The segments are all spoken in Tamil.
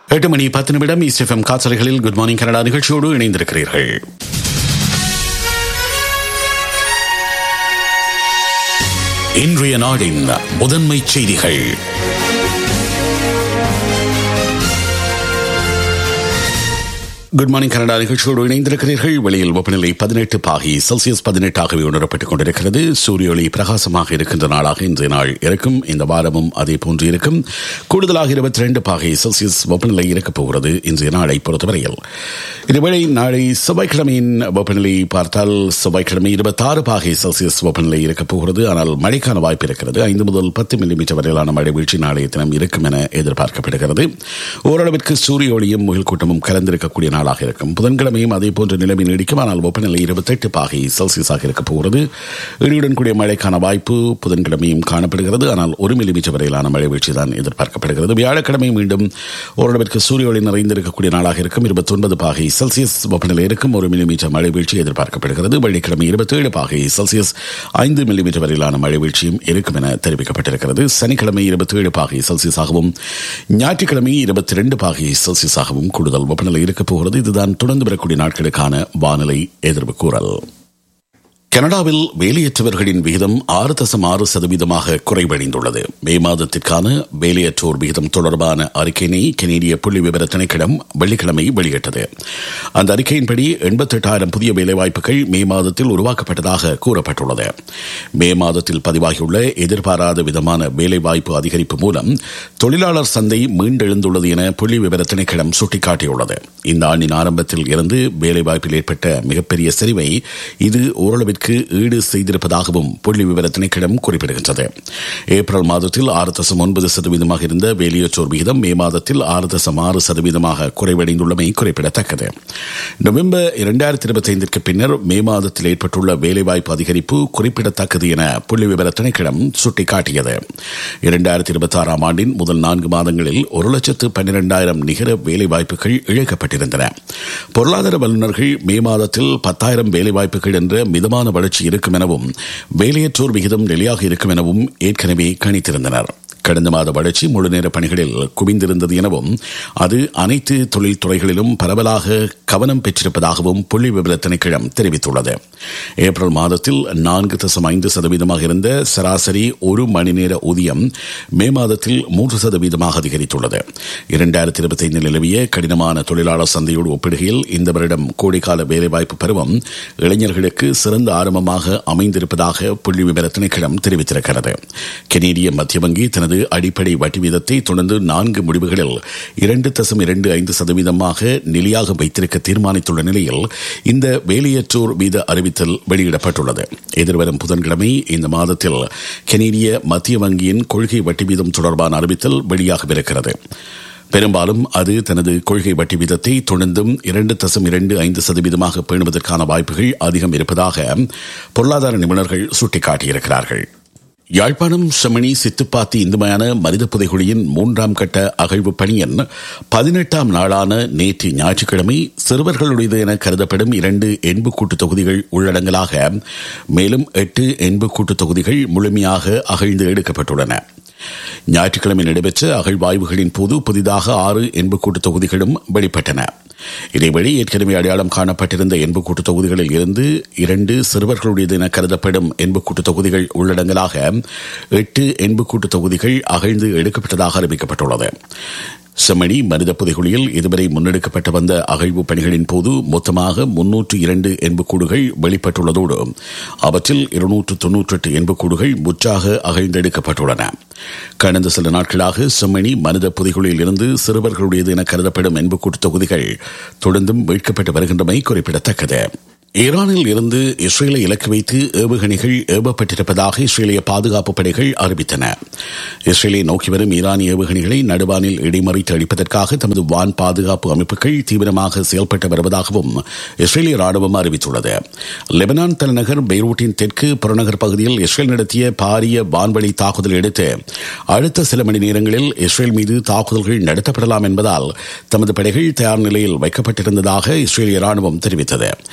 எட்டு மணி பத்து நிமிடம் இஸ்எஃப்எம் காற்றலைகளில் குட் மார்னிங் கனடா நிகழ்ச்சியோடு இணைந்திருக்கிறீர்கள் இன்றைய நாடின் முதன்மை செய்திகள் குட் மார்னிங் கனடா நிகழ்ச்சியோடு இணைந்திருக்கிறீர்கள் வெளியில் வெப்பநிலை பதினெட்டு பாகி செல்சியஸ் பதினெட்டாகவே உணரப்பட்டுக் கொண்டிருக்கிறது சூரிய ஒளி பிரகாசமாக இருக்கின்ற நாளாக இன்றைய நாள் இருக்கும் இந்த வாரமும் அதே போன்று இருக்கும் கூடுதலாக இருபத்தி ரெண்டு பாகை செல்சியஸ் வெப்பநிலை இருக்கப் போகிறது இன்றைய நாளை பொறுத்தவரையில் இதுவேளை நாளை செவ்வாய்க்கிழமையின் வெப்பநிலை பார்த்தால் செவ்வாய்க்கிழமை இருபத்தாறு பாகை செல்சியஸ் வெப்பநிலை இருக்கப் போகிறது ஆனால் மழைக்கான வாய்ப்பு இருக்கிறது ஐந்து முதல் பத்து மில்லிமீட்டர் வரையிலான மழை வீழ்ச்சி நாளைய தினம் இருக்கும் என எதிர்பார்க்கப்படுகிறது ஓரளவிற்கு சூரிய ஒளியும் முகில் கூட்டமும் கலந்திருக்கக்கூடிய நாளாக இருக்கும் புதன்கிழமையும் அதே போன்ற நிலைமை நீடிக்கும் ஆனால் வெப்பநிலை இருபத்தெட்டு பாகை செல்சியஸாக இருக்கப் போகிறது இடியுடன் கூடிய மழைக்கான வாய்ப்பு புதன்கிழமையும் காணப்படுகிறது ஆனால் ஒரு மில்லிமீட்டர் வரையிலான மழை வீழ்ச்சி தான் எதிர்பார்க்கப்படுகிறது வியாழக்கிழமை மீண்டும் ஓரளவிற்கு சூரிய ஒளி நிறைந்திருக்கக்கூடிய நாளாக இருக்கும் இருபத்தி ஒன்பது பாகை செல்சியஸ் வெப்பநிலை இருக்கும் ஒரு மில்லிமீட்டர் மழை வீழ்ச்சி எதிர்பார்க்கப்படுகிறது வெள்ளிக்கிழமை இருபத்தேழு பாகை செல்சியஸ் ஐந்து மில்லிமீட்டர் வரையிலான மழை வீழ்ச்சியும் இருக்கும் என தெரிவிக்கப்பட்டிருக்கிறது சனிக்கிழமை இருபத்தேழு பாகை செல்சியஸாகவும் ஞாயிற்றுக்கிழமை இருபத்தி ரெண்டு பாகை செல்சியஸாகவும் கூடுதல் வெப்பநிலை இருக்கப் போகிறது இதுதான் தொடர்ந்து வரக்கூடிய நாட்களுக்கான வானிலை எதிர்வு கூறல் கனடாவில் வேலையற்றவர்களின் விகிதம் ஆறு தசம் ஆறு சதவீதமாக குறைவடைந்துள்ளது மே மாதத்திற்கான வேலையற்றோர் விகிதம் தொடர்பான அறிக்கையினை கனேடிய புள்ளி விவர திணைக்களம் வெள்ளிக்கிழமை வெளியிட்டது அந்த அறிக்கையின்படி எண்பத்தெட்டாயிரம் புதிய வேலைவாய்ப்புகள் மே மாதத்தில் உருவாக்கப்பட்டதாக கூறப்பட்டுள்ளது மே மாதத்தில் பதிவாகியுள்ள எதிர்பாராத விதமான வேலைவாய்ப்பு அதிகரிப்பு மூலம் தொழிலாளர் சந்தை மீண்டெழுந்துள்ளது என புள்ளி விவர திணைக்களம் சுட்டிக்காட்டியுள்ளது இந்த ஆண்டின் ஆரம்பத்தில் இருந்து வேலைவாய்ப்பில் ஏற்பட்ட மிகப்பெரிய சரிவை இது ஓரளவிற்கு அளவிற்கு ஈடு செய்திருப்பதாகவும் புள்ளி விவர திணைக்களம் குறிப்பிடுகின்றது ஏப்ரல் மாதத்தில் ஆறு தசம் ஒன்பது சதவீதமாக இருந்த வேலையற்றோர் விகிதம் மே மாதத்தில் ஆறு தசம் ஆறு சதவீதமாக குறைவடைந்துள்ளமை குறிப்பிடத்தக்கது நவம்பர் இரண்டாயிரத்தி இருபத்தி ஐந்திற்கு பின்னர் மே மாதத்தில் ஏற்பட்டுள்ள வேலைவாய்ப்பு அதிகரிப்பு குறிப்பிடத்தக்கது என புள்ளி விவர திணைக்களம் சுட்டிக்காட்டியது இரண்டாயிரத்தி இருபத்தி ஆறாம் ஆண்டின் முதல் நான்கு மாதங்களில் ஒரு லட்சத்து பன்னிரண்டாயிரம் நிகர வேலைவாய்ப்புகள் இழக்கப்பட்டிருந்தன பொருளாதார வல்லுநர்கள் மே மாதத்தில் பத்தாயிரம் வேலைவாய்ப்புகள் என்ற மிதமான வளர்ச்சி இருக்கும் எனவும் வேலையற்றோர் விகிதம் நிலையாக இருக்கும் எனவும் ஏற்கனவே கணித்திருந்தனர் கடந்த மாத வளர்ச்சி முழுநேர பணிகளில் குவிந்திருந்தது எனவும் அது அனைத்து தொழில் துறைகளிலும் பரவலாக கவனம் பெற்றிருப்பதாகவும் புள்ளி விவர திணைக்களம் தெரிவித்துள்ளது ஏப்ரல் மாதத்தில் நான்கு தசம் ஐந்து சதவீதமாக இருந்த சராசரி ஒரு மணி நேர ஊதியம் மே மாதத்தில் மூன்று சதவீதமாக அதிகரித்துள்ளது இரண்டாயிரத்தி இருபத்தி ஐந்து நிலவிய கடினமான தொழிலாளர் சந்தையோடு ஒப்பிடுகையில் இந்த வருடம் கோடைக்கால வேலைவாய்ப்பு பருவம் இளைஞர்களுக்கு சிறந்த ஆரம்பமாக அமைந்திருப்பதாக புள்ளி விவர திணைக்களம் தெரிவித்திருக்கிறது கெனேடிய மத்திய வங்கி தனது அடிப்படை வட்டி வீதத்தை தொடர்ந்து நான்கு முடிவுகளில் இரண்டு தசம் இரண்டு ஐந்து சதவீதமாக நிலையாக வைத்திருக்க தீர்மானித்துள்ள நிலையில் இந்த வேலையற்றோர் வீத அறிவித்தல் வெளியிடப்பட்டுள்ளது எதிர்வரும் புதன்கிழமை இந்த மாதத்தில் கெனேடிய மத்திய வங்கியின் கொள்கை வட்டி வீதம் தொடர்பான அறிவித்தல் வெளியாகவிருக்கிறது பெரும்பாலும் அது தனது கொள்கை வட்டி வீதத்தை தொடர்ந்தும் இரண்டு தசம் இரண்டு ஐந்து சதவீதமாக பேணுவதற்கான வாய்ப்புகள் அதிகம் இருப்பதாக பொருளாதார நிபுணர்கள் சுட்டிக்காட்டியிருக்கிறார்கள் யாழ்ப்பாணம் செமணி சித்துப்பாத்தி இந்துமையான மனித புதைகுழியின் மூன்றாம் கட்ட அகழ்வு பணியின் பதினெட்டாம் நாளான நேற்று ஞாயிற்றுக்கிழமை சிறுவர்களுடையது என கருதப்படும் இரண்டு எண்புக்கூட்டு தொகுதிகள் உள்ளடங்கலாக மேலும் எட்டு எண்புக்கூட்டு தொகுதிகள் முழுமையாக அகழ்ந்து எடுக்கப்பட்டுள்ளன ஞாயிற்றுக்கிழமை நடைபெற்ற அகழ்வாய்வுகளின் போது புதிதாக ஆறு எண்புக்கூட்டு தொகுதிகளும் வெளிப்பட்டன இதேவழி ஏற்கனவே அடையாளம் காணப்பட்டிருந்த எண்புக்கூட்டு தொகுதிகளில் இருந்து இரண்டு சிறுவர்களுடையது என கருதப்படும் எண்புக்கூட்டு தொகுதிகள் உள்ளடங்கலாக எட்டு எண்புக்கூட்டு தொகுதிகள் அகழ்ந்து எடுக்கப்பட்டதாக அறிவிக்கப்பட்டுள்ளது செம்மணி மனித புதைகுழியில் இதுவரை முன்னெடுக்கப்பட்டு வந்த அகழ்வு பணிகளின் போது மொத்தமாக முன்னூற்று இரண்டு எண்புக்கூடுகள் வெளிப்பட்டுள்ளதோடு அவற்றில் இருநூற்று தொன்னூற்றி எட்டு எண்புக்கூடுகள் முற்றாக அகழ்ந்தெடுக்கப்பட்டுள்ளன கடந்த சில நாட்களாக செம்மணி மனித புதைகுழியில் இருந்து சிறுவர்களுடையது என கருதப்படும் எண்புக்கூட்டு தொகுதிகள் தொடர்ந்தும் மீட்கப்பட்டு வருகின்றமை குறிப்பிடத்தக்கது ஈரானில் இருந்து இஸ்ரேலை இலக்கு வைத்து ஏவுகணைகள் ஏவப்பட்டிருப்பதாக இஸ்ரேலிய பாதுகாப்பு படைகள் அறிவித்தன இஸ்ரேலை நோக்கி வரும் ஈரானிய ஏவுகணைகளை நடுவானில் இடைமறித்து அழிப்பதற்காக தமது வான் பாதுகாப்பு அமைப்புகள் தீவிரமாக செயல்பட்டு வருவதாகவும் இஸ்ரேலிய ராணுவம் அறிவித்துள்ளது லெபனான் தலைநகர் பெய்ரூட்டின் தெற்கு புறநகர் பகுதியில் இஸ்ரேல் நடத்திய பாரிய வான்வழி தாக்குதல் எடுத்து அடுத்த சில மணி நேரங்களில் இஸ்ரேல் மீது தாக்குதல்கள் நடத்தப்படலாம் என்பதால் தமது படைகள் தயார் நிலையில் வைக்கப்பட்டிருந்ததாக இஸ்ரேலிய ராணுவம் தெரிவித்தது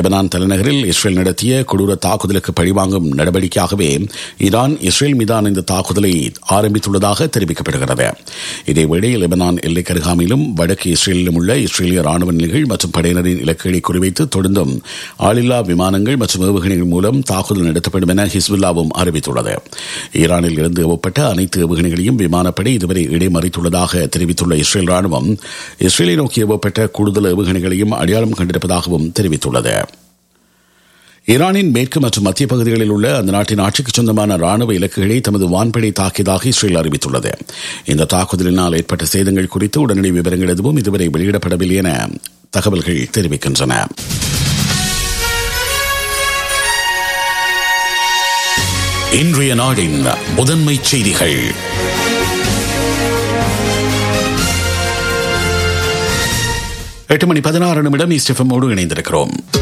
லெபனான் தலைநகரில் இஸ்ரேல் நடத்திய கொடூர தாக்குதலுக்கு பழிவாங்கும் நடவடிக்கையாகவே ஈரான் இஸ்ரேல் மீதான இந்த தாக்குதலை ஆரம்பித்துள்ளதாக தெரிவிக்கப்படுகிறது இதேவேளை லெபனான் எல்லைக்கு அருகாமையிலும் வடக்கு இஸ்ரேலிலும் உள்ள இஸ்ரேலிய ராணுவ நிலைகள் மற்றும் படையினரின் இலக்குகளை குறிவைத்து தொடர்ந்தும் ஆளில்லா விமானங்கள் மற்றும் ஏவுகணைகள் மூலம் தாக்குதல் நடத்தப்படும் என ஹிஸ்புல்லாவும் அறிவித்துள்ளது ஈரானில் இருந்து ஏவப்பட்ட அனைத்து ஏவுகணைகளையும் விமானப்படை இதுவரை இடைமறித்துள்ளதாக தெரிவித்துள்ள இஸ்ரேல் ராணுவம் இஸ்ரேலை நோக்கி ஏவப்பட்ட கூடுதல் ஏவுகணைகளையும் அடையாளம் கண்டிருப்பதாகவும் தெரிவித்துள்ளது ஈரானின் மேற்கு மற்றும் மத்திய பகுதிகளில் உள்ள அந்த நாட்டின் ஆட்சிக்கு சொந்தமான ராணுவ இலக்குகளை தமது வான்படை தாக்கியதாக இஸ்ரேல் அறிவித்துள்ளது இந்த தாக்குதலினால் ஏற்பட்ட சேதங்கள் குறித்து உடனடி விவரங்கள் எதுவும் இதுவரை வெளியிடப்படவில்லை என தகவல்கள் தெரிவிக்கின்றன இன்றைய நாடின் முதன்மை செய்திகள் எட்டு மணி பதினாறு நிமிடம் இஸ்டெஃபமோடு இணைந்திருக்கிறோம்